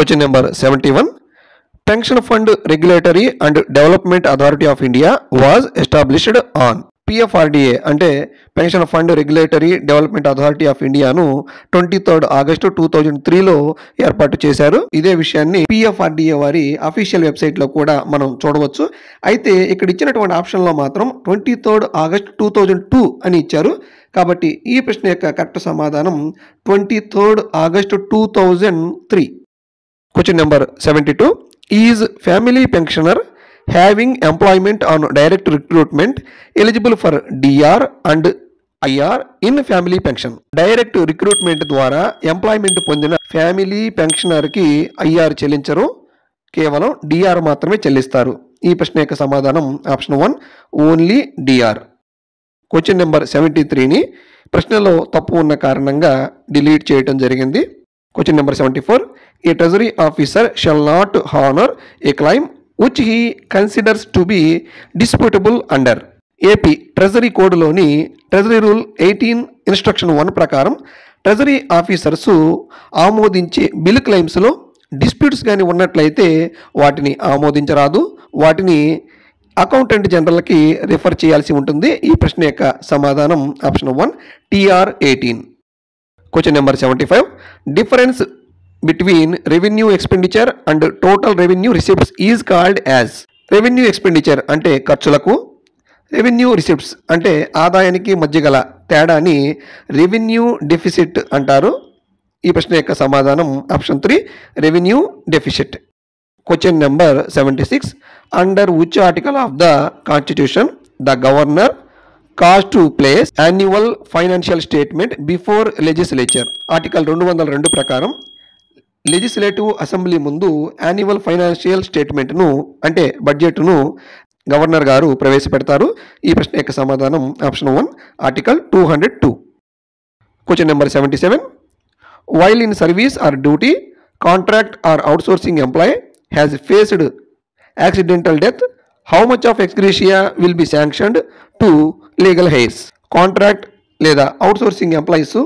Question number seventy one pension fund regulatory and development authority of India was established on PFRDA అంటే pension fund regulatory development authority of ఇండియాను twenty third August two thousand త్రీలో ఏర్పాటు చేశారు ఇదే విషయాన్ని PFRDA వారి official వెబ్సైట్లో కూడా మనం చూడవచ్చు అయితే ఇక్కడ ఇచ్చినటువంటి ఆప్షన్లో మాత్రం twenty third August two thousand two అని ఇచ్చారు కాబట్టి ఈ ప్రశ్న యొక్క కరెక్ట్ సమాధానం twenty third August two thousand three question number seventy two is family pensioner having employment on direct recruitment eligible for DR and IR in family pension direct recruitment ద్వారా employment పొందిన family పెన్షనర్కి IR చెల్లించరు కేవలం DR మాత్రమే చెల్లిస్తారు ఈ ప్రశ్న యొక్క సమాధానం option one only DR question number seventy త్రీని ప్రశ్నలో తప్పు ఉన్న కారణంగా డిలీట్ చేయడం జరిగింది question number seventy four a treasury officer shall not honour a claim which he considers to be disputable under AP treasury కోడ్లోని treasury rule eighteen instruction one ప్రకారం treasury officers ఆమోదించే బిల్ క్లెయిమ్స్లో డిస్ప్యూట్స్ కానీ ఉన్నట్లయితే వాటిని ఆమోదించరాదు వాటిని అకౌంటెంట్ జనరల్కి రిఫర్ చేయాల్సి ఉంటుంది ఈ ప్రశ్న యొక్క సమాధానం option one TR eighteen question number seventy five difference between revenue expenditure and total revenue receipts is called as revenue expenditure అంటే ఖర్చులకు రెవెన్యూ రిసిప్ట్స్ అంటే ఆదాయానికి మధ్య గల తేడాని రెవెన్యూ డెఫిసిట్ అంటారు ఈ ప్రశ్న యొక్క సమాధానం option three revenue deficit question number seventy six under which article of the constitution the governor cast to place annual financial statement before legislature article రెండు వందల రెండు ప్రకారం లెజిస్లేటివ్ అసెంబ్లీ ముందు యాన్యువల్ ఫైనాన్షియల్ స్టేట్మెంట్ను అంటే బడ్జెట్ను గవర్నర్ గారు ప్రవేశపెడతారు ఈ ప్రశ్న యొక్క సమాధానం option one article two hundred two question number seventy seven while in service or duty contract or outsourcing employ has faced accidental death how much of ex gratia will be sanctioned to legal heirs contract లేదా outsourcing employees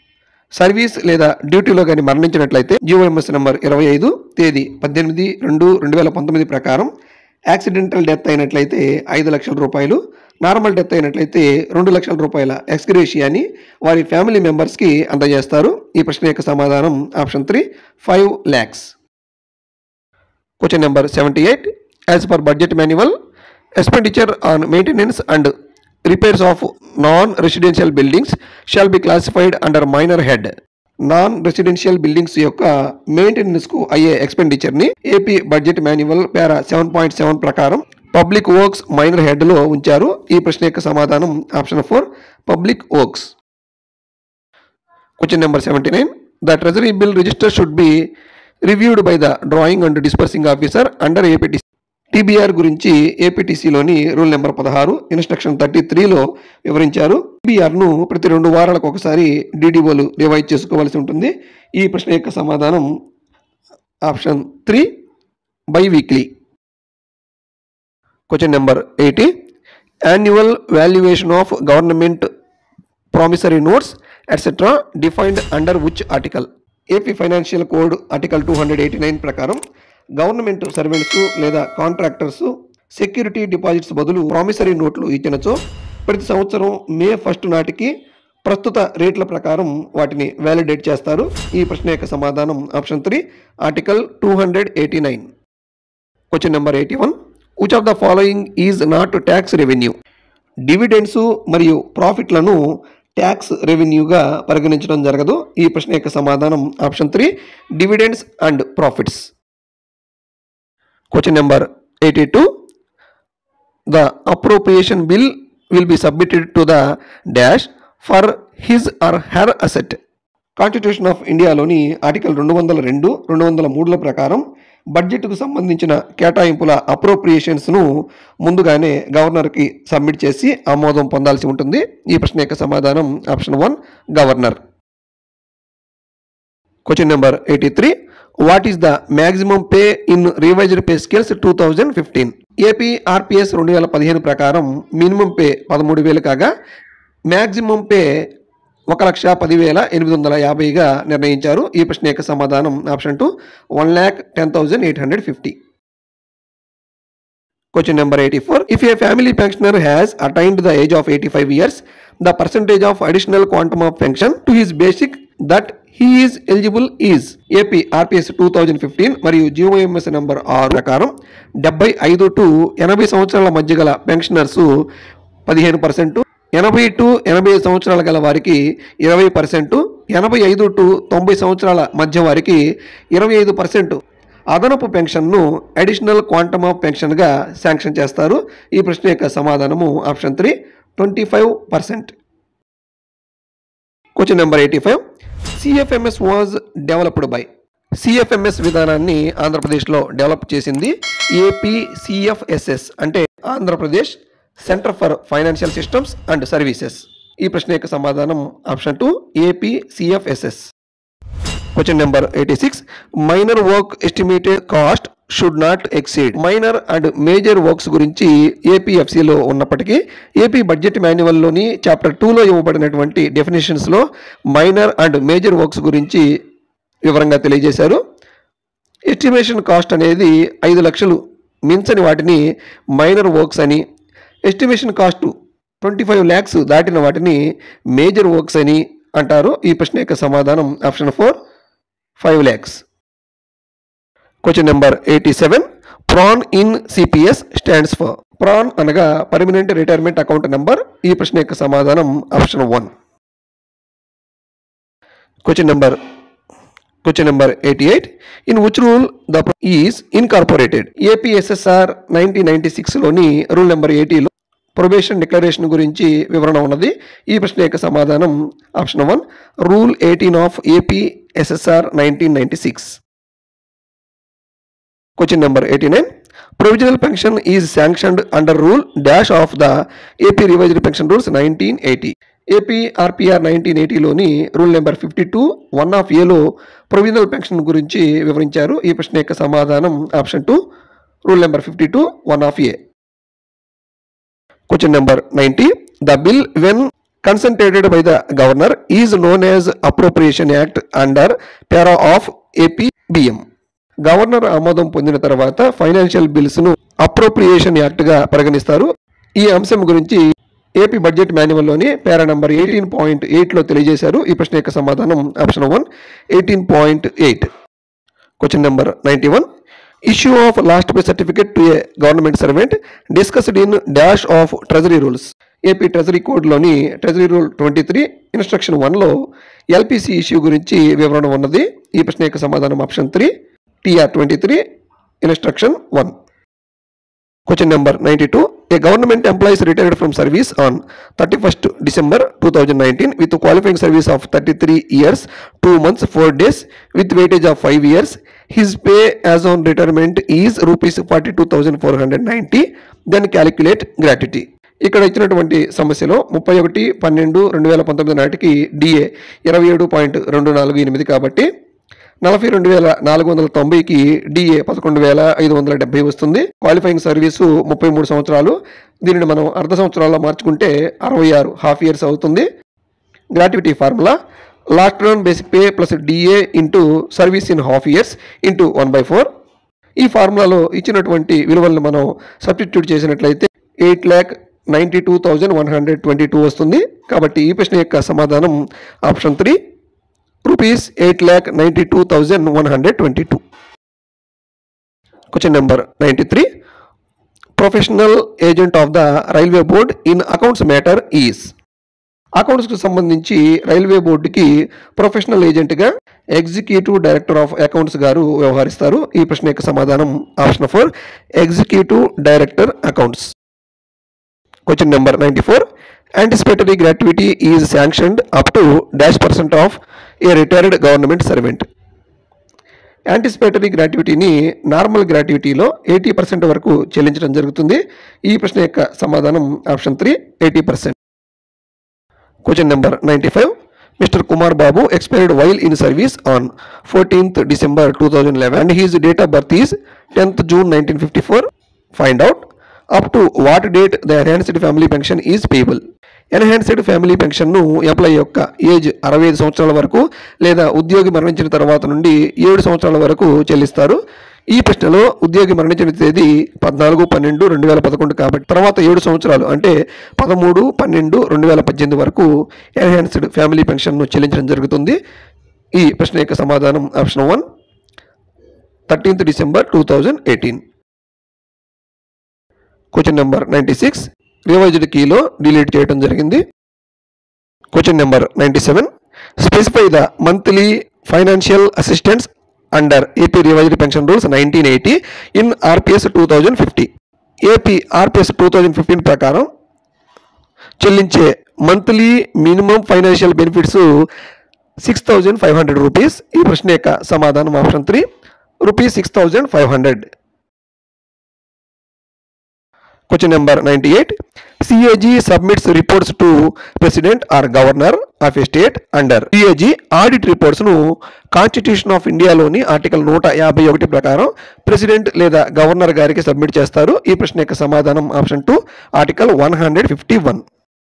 service లేదా డ్యూటీలో కానీ మరణించినట్లయితే GOMS number ఇరవై ఐదు తేదీ పద్దెనిమిది రెండు రెండు వేల పంతొమ్మిది ప్రకారం యాక్సిడెంటల్ డెత్ అయినట్లయితే ఐదు లక్షల రూపాయలు నార్మల్ డెత్ అయినట్లయితే రెండు లక్షల రూపాయల ఎక్స్గ్రేషియాని వారి ఫ్యామిలీ మెంబర్స్కి అందజేస్తారు ఈ ప్రశ్న యొక్క సమాధానం option three five lakhs question number seventy eight as per budget manual expenditure on maintenance and repairs of non residential buildings shall be classified under minor head non residential buildings యొక్క మెయింటెనెన్స్కు అయ్యే ఎక్స్పెండిచర్ని AP budget manual para seven point seven ప్రకారం public works minor హెడ్లో ఉంచారు ఈ ప్రశ్న యొక్క సమాధానం option four public works question number seventy nine the treasury bill register should be reviewed by the drawing and disbursing officer under APTC TBR గురించి ఏపీటీసీలోని rule number పదహారు ఇన్స్ట్రక్షన్ థర్టీ త్రీలో వివరించారు టీబీఆర్ను ప్రతి రెండు వారాలకు ఒకసారి డీడీఓలు రివైజ్ చేసుకోవాల్సి ఉంటుంది ఈ ప్రశ్న యొక్క సమాధానం option three biweekly question number eighty annual valuation of government promissory notes etcetera defined under which article AP financial code article two hundred eighty nine ప్రకారం గవర్నమెంట్ సర్వెంట్స్ లేదా కాంట్రాక్టర్స్ సెక్యూరిటీ డిపాజిట్స్ బదులు promissory నోట్లు ఇచ్చినచో ప్రతి సంవత్సరం May first నాటికి ప్రస్తుత రేట్ల ప్రకారం వాటిని వ్యాలిడేట్ చేస్తారు ఈ ప్రశ్న యొక్క సమాధానం option three article two hundred eighty nine question number eighty one which of the following is not tax revenue dividends మరియు ప్రాఫిట్లను ట్యాక్స్ రెవెన్యూగా పరిగణించడం జరగదు ఈ ప్రశ్న యొక్క సమాధానం option three dividends and profits question number eighty two the appropriation bill will be submitted to the dash for his or her assent constitution of ఇండియాలోని article రెండు వందల రెండు రెండు వందల మూడుల ప్రకారం బడ్జెట్కు సంబంధించిన కేటాయింపుల అప్రోప్రియేషన్స్ను ముందుగానే గవర్నర్కి సబ్మిట్ చేసి ఆమోదం పొందాల్సి ఉంటుంది ఈ ప్రశ్న యొక్క సమాధానం option one governor question number eighty three what is the maximum pay in revised pay scales two thousand fifteen AP RPS రెండు వేల పదిహేను ప్రకారం మినిమం పే పదమూడు వేలు కాగా మ్యాక్సిమం పే ఒక లక్ష పదివేల ఎనిమిది వందల యాభైగా నిర్ణయించారు ఈ ప్రశ్న యొక్క సమాధానం option two one lakh ten thousand eight hundred fifty Question number 84. If a family pensioner has attained the age of 85 years, the percentage of additional quantum of pension to his basic that he is eligible is AP RPS 2015 మరియు GOMs number ఆరు ప్రకారం డెబ్బై ఐదు to ఎనభై సంవత్సరాల మధ్య గల pensioners పదిహేను పర్సెంట్ ఎనభై టు ఎనభై ఐదు సంవత్సరాల గల వారికి ఇరవై పర్సెంట్ ఎనభై ఐదు టు తొంభై సంవత్సరాల మధ్య వారికి ఇరవై ఐదు పర్సెంట్ అదనపు పెన్షన్ను అడిషనల్ క్వాంటమ్ ఆఫ్ పెన్షన్గా శాంక్షన్ చేస్తారు ఈ ప్రశ్న యొక్క సమాధానము option three twenty five percent question number eighty five CFMS was developed by CFMS విధానాన్ని ఆంధ్రప్రదేశ్లో డెవలప్ చేసింది ఏపీ సిఎఫ్ఎస్ఎస్ అంటే Andhra Pradesh centre for financial systems and services ఈ ప్రశ్న యొక్క సమాధానం option two AP CFSS question number eighty six minor work estimated cost should not exceed minor and major works గురించి ఏపీఎఫ్సిలో ఉన్నప్పటికీ ఏపీ బడ్జెట్ మాన్యువల్లోని చాప్టర్ టూలో ఇవ్వబడినటువంటి డెఫినేషన్స్లో మైనర్ అండ్ మేజర్ వర్క్స్ గురించి వివరంగా తెలియజేశారు ఎస్టిమేషన్ కాస్ట్ అనేది ఐదు లక్షలు మించని వాటిని మైనర్ వర్క్స్ అని estimation cost twenty five lakhs దాటిన వాటిని మేజర్ వర్క్స్ అని అంటారు ఈ ప్రశ్న యొక్క సమాధానం option four five lakhs question number eighty seven PRAN in CPS stands for PRAN అనగా పర్మనెంట్ రిటైర్మెంట్ అకౌంట్ నెంబర్ ఈ ప్రశ్న యొక్క సమాధానం option one question number question number eighty eight in which rule the is incorporated APSSR nineteen ninety సిక్స్లోని rule number ఎయిటీలో probation declaration గురించి వివరణ ఉన్నది ఈ ప్రశ్న యొక్క సమాధానం option one rule eighteen of AP SSR nineteen ninety six question number eighty nine provisional pension is sanctioned under rule dash of the AP revised pension rules nineteen eighty AP RPR nineteen ఎయిటీలోని rule number fifty two one of ఏలో provisional pension గురించి వివరించారు ఈ ప్రశ్న యొక్క సమాధానం option two rule number fifty two one of A question number ninety the bill when consultated by the governor is known as appropriation act under para of APBM governor ఆమోదం పొందిన తర్వాత financial బిల్స్ను appropriation యాక్ట్గా పరిగణిస్తారు ఈ అంశం గురించి AP budget మాన్యువల్లోని para number eighteen point ఎయిట్లో తెలియజేశారు ఈ ప్రశ్న యొక్క సమాధానం option one eighteen point eight question number ninety one issue of last pay certificate to a government servant discussed in dash of treasury rules AP treasury కోడ్లోని treasury rule twenty three instruction వన్లో LPC issue గురించి వివరణ ఉన్నది ఈ ప్రశ్న యొక్క సమాధానం option three TR twenty three instruction one question number ninety two A government employees retired from service on thirty first December two thousand nineteen with qualifying service of thirty three years two months four days with weightage of five years his pay as on retirement is rupees forty two thousand four hundred ninety then calculate gratuity ఇక్కడ ఇచ్చినటువంటి సమస్యలో ముప్పై ఒకటి పన్నెండు రెండు వేల పంతొమ్మిది నాటికి డిఏ ఇరవై ఏడు పాయింట్ రెండు నాలుగు ఎనిమిది కాబట్టి నలభై రెండు వేల నాలుగు వందల తొంభైకి డిఏ పదకొండు వేల ఐదు వందల డెబ్బై వస్తుంది క్వాలిఫైయింగ్ సర్వీసు ముప్పై మూడు సంవత్సరాలు దీనిని మనం అర్ధ సంవత్సరాల్లో మార్చుకుంటే అరవై ఆరు హాఫ్ ఇయర్స్ అవుతుంది gratuity formula last drawn basic pay plus DA into service in half years into one by four ఈ ఫార్ములాలో ఇచ్చినటువంటి విలువలను మనం సబ్స్టిట్యూట్ చేసినట్లయితే eight lakh ninety two thousand one hundred twenty two వస్తుంది కాబట్టి ఈ ప్రశ్న యొక్క సమాధానం option three rupees eight lakh ninety two thousand one hundred twenty two question number ninety three professional agent of the railway board in accounts matter is అకౌంట్స్కి సంబంధించి railway బోర్డుకి professional ఏజెంట్గా ఎగ్జిక్యూటివ్ డైరెక్టర్ ఆఫ్ అకౌంట్స్ గారు వ్యవహరిస్తారు ఈ ప్రశ్న యొక్క సమాధానం option four executive director accounts question number ninety four anticipatory gratuity is sanctioned up to dash percent of a retired government servant anticipatory గ్రాట్యుటీని నార్మల్ గ్రాట్యుటీలో ఎయిటీ పర్సెంట్ వరకు చెల్లించడం జరుగుతుంది ఈ ప్రశ్న యొక్క సమాధానం option three eighty percent question number ninety five mister Kumar Babu expired while in service on fourteenth December two thousand eleven and his date of birth is tenth June nineteen fifty four find out up to what date the enhanced family pension is payable enhanced family పెన్షన్ను employee యొక్క age అరవై ఐదు సంవత్సరాల వరకు లేదా ఉద్యోగి మరణించిన తర్వాత నుండి ఏడు సంవత్సరాల వరకు చెల్లిస్తారు ఈ ప్రశ్నలో ఉద్యోగి మరణించిన తేదీ పద్నాలుగు పన్నెండు రెండు వేల పదకొండు కాబట్టి తర్వాత ఏడు సంవత్సరాలు అంటే పదమూడు పన్నెండు రెండు వేల పద్దెనిమిది వరకు ఎన్హాన్స్డ్ ఫ్యామిలీ పెన్షన్ను చెల్లించడం జరుగుతుంది ఈ ప్రశ్న యొక్క సమాధానం option one thirteenth December two thousand eighteen question number ninety six revised కీలో డిలీట్ చేయడం జరిగింది question number ninety seven specify the monthly financial assistance under AP revised pension rules nineteen eighty in RPS two thousand fifty AP RPS two thousand fifteen ప్రకారం చెల్లించే monthly minimum financial benefits six thousand five hundred rupees ఈ ప్రశ్న యొక్క సమాధానం option three rupees six thousand five hundred question number ninety eight CAG submits reports to president or governor of a state under CAG audit రిపోర్ట్స్ను constitution of ఇండియాలోని article నూట యాభై ఒకటి ప్రకారం ప్రెసిడెంట్ లేదా గవర్నర్ గారికి సబ్మిట్ చేస్తారు ఈ ప్రశ్న యొక్క సమాధానం option two article one hundred fifty one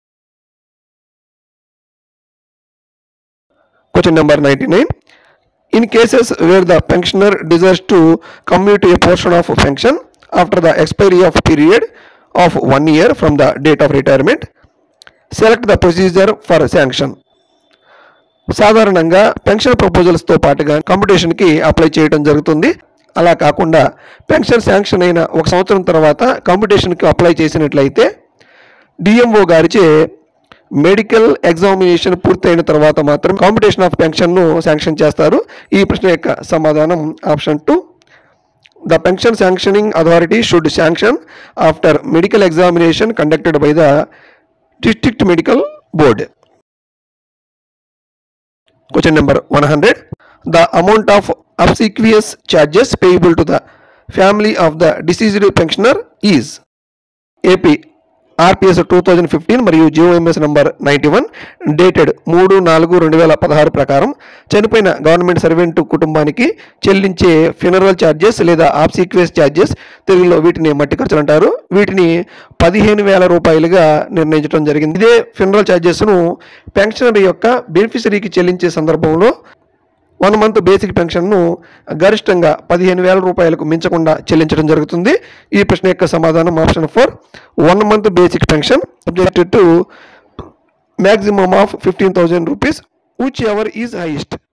question number ninety nine in cases where the pensioner desires to commute a portion of pension after the expiry of period of one year from the date of retirement select the procedure for sanction సాధారణంగా pension ప్రపోజల్స్తో పాటుగా కాంపిటీషన్కి apply చేయడం జరుగుతుంది అలా కాకుండా pension sanction అయిన ఒక సంవత్సరం తర్వాత కాంపిటీషన్కి అప్లై చేసినట్లయితే డిఎంఓ గారిచే మెడికల్ ఎగ్జామినేషన్ పూర్తయిన తర్వాత మాత్రం కాంపిటీషన్ ఆఫ్ పెన్షన్ను శాంక్షన్ చేస్తారు ఈ ప్రశ్న యొక్క సమాధానం option two the pension sanctioning authority should sanction after medical examination conducted by the district medical board question number one hundred the amount of obsequies charges payable to the family of the deceased pensioner is AP RPS two thousand fifteen మరియు GOMS number ninety one dated మూడు నాలుగు రెండు వేల పదహారు ప్రకారం చనిపోయిన government servant కుటుంబానికి చెల్లించే ఫ్యూనరల్ ఛార్జెస్ లేదా ఆబ్సిక్వేస్ ఛార్జెస్ తెలుగులో వీటిని మట్టి ఖర్చులు అంటారు వీటిని పదిహేను వేల రూపాయలుగా నిర్ణయించడం జరిగింది ఇదే ఫ్యూనరల్ ఛార్జెస్ను పెన్షనర్ యొక్క బెనిఫిషరీకి చెల్లించే సందర్భంలో వన్ మంత్ బేసిక్ పెన్షన్ను గరిష్టంగా పదిహేను వేల రూపాయలకు మించకుండా చెల్లించడం జరుగుతుంది ఈ ప్రశ్న యొక్క సమాధానం option four one month basic pension subjected to maximum of fifteen thousand rupees which is highest